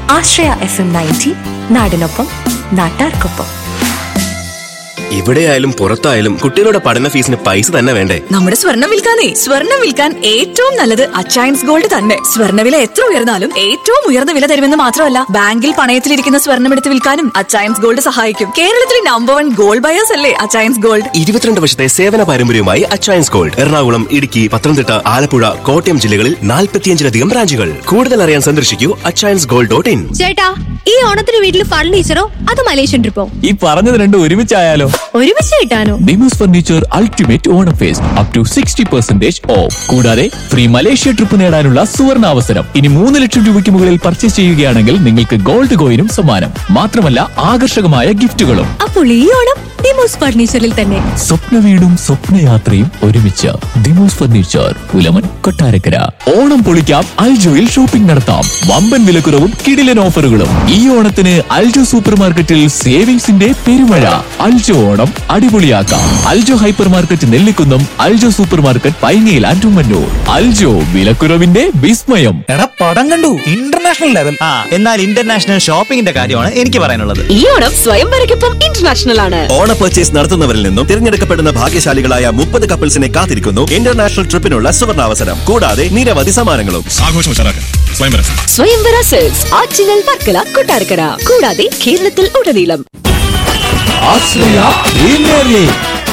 ആശ്രയ F M ninety നാടിനൊപ്പം നാട്ടാർക്കൊപ്പം ഇവിടെയായാലും പുറത്തായാലും കുട്ടികളുടെ പഠന ഫീസിന് പൈസ തന്നെ വേണ്ടേ നമ്മുടെ സ്വർണം വിൽക്കാനേ സ്വർണം വിൽക്കാൻ ഏറ്റവും നല്ലത് അച്ചയൻസ് ഗോൾഡ് തന്നെ സ്വർണ്ണവില എത്ര ഉയർന്നാലും ഏറ്റവും ഉയർന്ന വില തരുമെന്ന് മാത്രമല്ല ബാങ്കിൽ പണയത്തിലിരിക്കുന്ന സ്വർണം എടുത്ത് വിൽക്കാനും അച്ചയൻസ് ഗോൾഡ് സഹായിക്കും കേരളത്തിലെ നമ്പർ വൺ ഗോൾഡ് ബയേഴ്സ് അല്ലേ അച്ചയൻസ് ഗോൾഡ് ഇരുപത്തിരണ്ട് വർഷത്തെ സേവന പാരമ്പര്യവുമായി അച്ചയൻസ് ഗോൾഡ് എറണാകുളം ഇടുക്കി പത്തനംതിട്ട ആലപ്പുഴ കോട്ടയം ജില്ലകളിൽ നാൽപ്പത്തിയഞ്ചിലധികം ബ്രാഞ്ചുകൾ കൂടുതൽ അറിയാൻ സന്ദർശിക്കൂ അച്ചയൻസ് ഗോൾഡ് ഡോട്ട് ഇൻ ചേട്ടാ ഈ ഓണത്തിന് വീട്ടിൽ ഫർണിച്ചറോ അത് മലേഷ്യൻ ട്രിപ്പോ ഈ പറഞ്ഞത് രണ്ടും ഒരുമിച്ചായാലോ ഒരുമിച്ച് കിട്ടാനോ Nimos furniture ultimate Onam fest up to sixty percentage off കൂടാതെ ഫ്രീ മലേഷ്യ ട്രിപ്പ് നേടാനുള്ള സുവർണ അവസരം ഇനി മൂന്ന് ലക്ഷം രൂപയ്ക്ക് മുകളിൽ പർച്ചേസ് ചെയ്യുകയാണെങ്കിൽ നിങ്ങൾക്ക് ഗോൾഡ് കോയിനും സമ്മാനം മാത്രമല്ല ആകർഷകമായ ഗിഫ്റ്റുകളും അപ്പോൾ ഈ ഓണം ഡിമോസ് ഫർണിച്ചറിൽ തന്നെ സ്വപ്ന വീടും സ്വപ്നയാത്രയും ഒരുമിച്ച് ദിമോസ് ഫർണിച്ചർ പുലമൻ കൊട്ടാരക്കര ഓണം പൊളിക്കാം അൽജോയിൽ ഷോപ്പിംഗ് നടത്താം വമ്പൻ വിലക്കുറവും കിടിലൻ ഓഫറുകളും ഈ ഓണത്തിന് അൽജോ സൂപ്പർ മാർക്കറ്റിൽ സേവിങ്സിന്റെ പെരുമഴ അൽജോ ഓണം അടിപൊളിയാക്കാം Aljo hyper market Nellikunnam Aljo super market പൈനയിൽ ആൻഡുമന്നൂർ അൽജോ വിലക്കുറവിന്റെ വിസ്മയം എടാ പടം കണ്ടു ഇന്റർനാഷണൽ ലെവൽ ആ എന്നാൽ ഇന്റർനാഷണൽ ഷോപ്പിംഗിന്റെ കാര്യമാണ് എനിക്ക് പറയാനുള്ളത് ഈ ഓണം സ്വയംവരയ്ക്കൊപ്പം ഇന്റർനാഷണൽ ആണ് ഓണ പർച്ചേസ് നടത്തുന്നവരിൽ നിന്നും തിരഞ്ഞെടുക്കപ്പെടുന്ന ഭാഗ്യശാലികളായ മുപ്പത് കപ്പിൾസിനെ കാത്തിരിക്കുന്നു ഇന്റർനാഷണൽ ട്രിപ്പിനുള്ള സുവർണാവസരം കൂടാതെ നിരവധി സമ്മാനങ്ങളും സ്വയംവര സെൽസ് ആറ്റിങ്ങൽ വർക്കല കൊട്ടാരക്കര കൂടാതെ കേരളത്തിൽ ഉടനീളം Ashraya premier league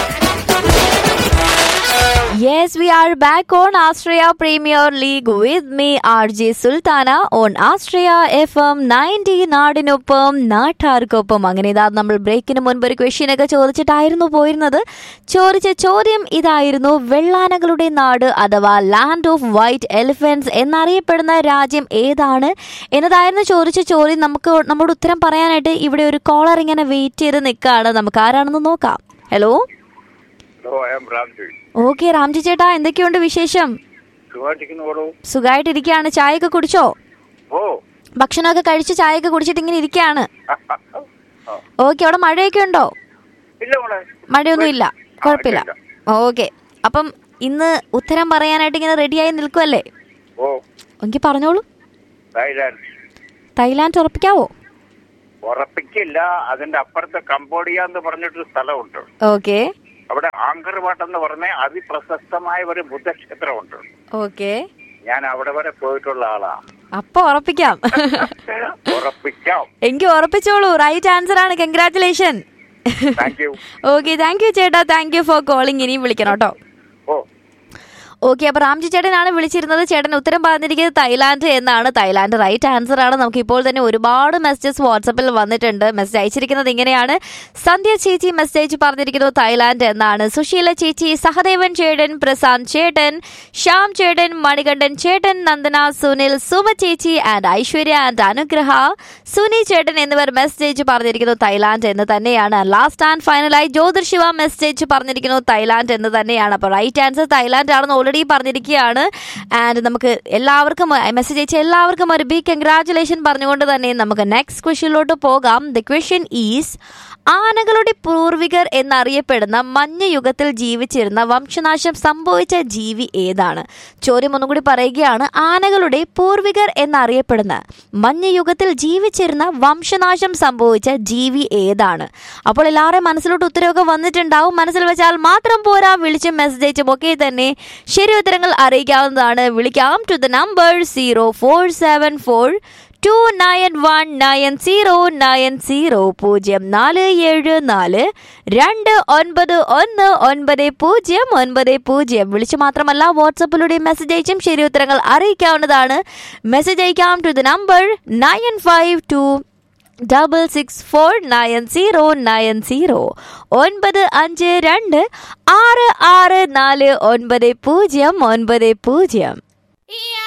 Yes, we are back on Australia Premier League with me, RJ Sultana, on Australia FM 90 നാടിനൊപ്പം നാട്ടാർക്കൊപ്പം അങ്ങനെ ഇതാ നമ്മൾ ബ്രേക്കിന് മുൻപ് ഒരു ക്വസ്റ്റ്യൻ ഒക്കെ ചോദിച്ചിട്ടായിരുന്നു പോയിരുന്നത് ചോദിച്ച ചോദ്യം ഇതായിരുന്നു വെള്ളാനകളുടെ നാട് അഥവാ ലാൻഡ് ഓഫ് വൈറ്റ് എലിഫൻസ് എന്നറിയപ്പെടുന്ന രാജ്യം ഏതാണ് എന്നതായിരുന്നു ചോദിച്ച ചോദ്യം നമുക്ക് നമ്മുടെ ഉത്തരം പറയാനായിട്ട് ഇവിടെ ഒരു കോളർ ഇങ്ങനെ വെയിറ്റ് ചെയ്ത് നിൽക്കുകയാണ് നമുക്ക് ആരാണെന്ന് നോക്കാം ഹലോ ഓക്കെ രാംജി ചേട്ടാ എന്തൊക്കെയുണ്ട് വിശേഷം സുഖമായിട്ടിരിക്കുകയാണ് ചായയൊക്കെ കുടിച്ചോ ഭക്ഷണമൊക്കെ കഴിച്ച് ചായയൊക്കെ കുടിച്ചിട്ട് ഇങ്ങനെ ഇരിക്കുകയാണ് ഓക്കെ അവിടെ മഴയൊക്കെ ഉണ്ടോ മഴയൊന്നും ഇല്ല കുഴപ്പമില്ല ഓക്കെ അപ്പം ഇന്ന് ഉത്തരം പറയാനായിട്ട് ഇങ്ങനെ റെഡിയായി നിൽക്കുമല്ലേ എങ്കിൽ പറഞ്ഞോളൂ തൈലാൻഡ് ഉറപ്പിക്കാവോ ഉറപ്പിക്കില്ല അതിന്റെ അപ്പുറത്ത് കംബോഡിയ എന്ന് പറഞ്ഞിട്ടൊരു സ്ഥലമുണ്ട് ഓക്കെ അവിടെ ആങ്കർവാട്ട് എന്ന് പറഞ്ഞ അതിപ്രശസ്തമായ ഒരു ബുദ്ധക്ഷേത്രമുണ്ട് ഓക്കെ ഞാൻ അവിടെ വരെ പോയിട്ടുള്ള ആളാ അപ്പൊ ഉറപ്പിക്കാം ഉറപ്പിക്കാം എങ്കിൽ ഉറപ്പിച്ചോളൂ റൈറ്റ് ആൻസർ ആണ് congratulation thank you okay thank you ചേട്ടാ താങ്ക് യു ഫോർ കോളിംഗ് ഇനിയും വിളിക്കണം കേട്ടോ ഓ ഓക്കെ അപ്പൊ രാംജി ചേട്ടനാണ് വിളിച്ചിരുന്നത് ചേട്ടൻ ഉത്തരം പറഞ്ഞിരിക്കുന്നത് തായ്ലാന്റ് എന്നാണ് തായ്ലാന്റ് റൈറ്റ് ആൻസർ ആണ് നമുക്ക് ഇപ്പോൾ തന്നെ ഒരുപാട് മെസ്സേജസ് വാട്സപ്പിൽ വന്നിട്ടുണ്ട് മെസ്സേജ് അയച്ചിരിക്കുന്നത് ഇങ്ങനെയാണ് സന്ധ്യ ചേച്ചി മെസ്സേജ് പറഞ്ഞിരിക്കുന്നത് തായ്ലാന്റ് എന്നാണ് സുശീല ചേച്ചി സഹദേവൻ ചേട്ടൻ പ്രശാന്ത് ചേട്ടൻ ശ്യാം ചേട്ടൻ മണികണ്ഠൻ ചേട്ടൻ നന്ദന സുനിൽ സുമ ചേച്ചി ആൻഡ് ഐശ്വര്യ ആൻഡ് അനുഗ്രഹ സുനി ചേട്ടൻ എന്നിവർ മെസ്സേജ് പറഞ്ഞിരിക്കുന്നു തായ്ലാന്റ് എന്ന് തന്നെയാണ് ലാസ്റ്റ് ആൻഡ് ഫൈനലായി ജ്യോതിർ ശിവ മെസ്സേജ് പറഞ്ഞിരിക്കുന്നു തായ്ലാന്റ് എന്ന് തന്നെയാണ് അപ്പോൾ റൈറ്റ് ആൻസർ തായ്ലാന്റ് ആണെന്ന് ഓൾറെഡി പറഞ്ഞിരിക്കുകയാണ് ആൻഡ് നമുക്ക് എല്ലാവർക്കും മെസ്സേജ് അയച്ച എല്ലാവർക്കും ഒരു ബിഗ് കൺഗ്രാറ്റുലേഷൻ പറഞ്ഞുകൊണ്ട് തന്നെ നമുക്ക് നെക്സ്റ്റ് ക്വസ്റ്റ്യനിലോട്ട് പോകാം ദ ക്വസ്റ്റ്യൻ ഈസ് ആനകളുടെ പൂർവികർ എന്നറിയപ്പെടുന്ന മഞ്ഞയുഗത്തിൽ ജീവിച്ചിരുന്ന വംശനാശം സംഭവിച്ച ജീവി ഏതാണ് ചോദ്യം ഒന്നും കൂടി പറയുകയാണ് ആനകളുടെ പൂർവികർ എന്നറിയപ്പെടുന്ന മഞ്ഞയുഗത്തിൽ ജീവിച്ചിരുന്ന വംശനാശം സംഭവിച്ച ജീവി ഏതാണ് അപ്പോൾ എല്ലാവരുടെയും മനസ്സിലോട്ട് ഉത്തരവൊക്കെ വന്നിട്ടുണ്ടാവും മനസ്സിൽ വെച്ചാൽ മാത്രം പോരാ വിളിച്ചും മെസ്സേജ് അയച്ചും ഒക്കെ തന്നെ ശരി ഉത്തരങ്ങൾ അറിയിക്കാവുന്നതാണ് വിളിക്കാം to the number zero four seven four two nine one nine zero nine zero പൂജ്യം നാല് ഏഴ് നാല് രണ്ട് ഒൻപത് ഒന്ന് ഒൻപത് പൂജ്യം ഒൻപത് പൂജ്യം വിളിച്ചു മാത്രമല്ല വാട്സപ്പിലൂടെ മെസ്സേജ് അയച്ചും ശരി ഉത്തരങ്ങൾ അറിയിക്കാവുന്നതാണ് മെസ്സേജ് അയക്കാം to the number nine five two double six four nine zero nine zero ഒൻപത് അഞ്ച് രണ്ട് ആറ് ആറ് നാല് ഒൻപത് പൂജ്യം ഒൻപത് പൂജ്യം